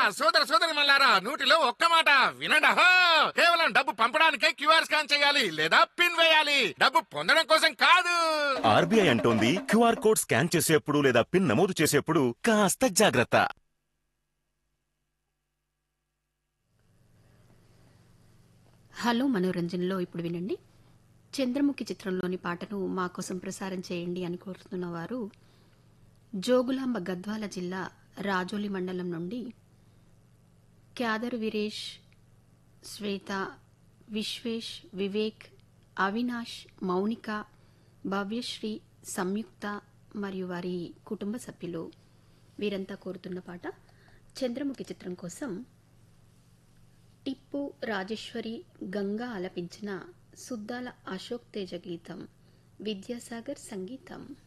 సోదర సోదరి మల్లారా నూటిలో ఒక్క మాట వినండి అహో కేవలం డబ్బు పంపడానికే క్యూఆర్ స్కాన్ చేయాలి లేదా పిన్ వేయాలి డబ్బు పొందడం కోసం కాదు ఆర్బీఐ అంటోంది క్యూఆర్ కోడ్ స్కాన్ చేసేప్పుడు లేదా పిన్ నమోదు చేసేప్పుడు కాస్త జాగ్రత్త హలో మనోరంజన్లో ఇప్పుడు వినండి చంద్రముఖి చిత్రంలోని పాటను మా కోసం ప్రసారం చేయండి అని కోరుతున్న వారు జోగులాంబ గద్వాల జిల్లా రాజోలి మండలం నుండి క్యాదర్ వీరేష్ శ్వేత విశ్వేష్ వివేక్ అవినాష్ మౌనిక భవ్యశ్రీ సంయుక్త మరియు వారి కుటుంబ సభ్యులు వీరంతా కోరుతున్న పాట చంద్రముఖి చిత్రం కోసం టిప్పు రాజేశ్వరి గంగా ఆలపించిన సుద్దాల అశోక్ తేజ గీతం విద్యాసాగర్ సంగీతం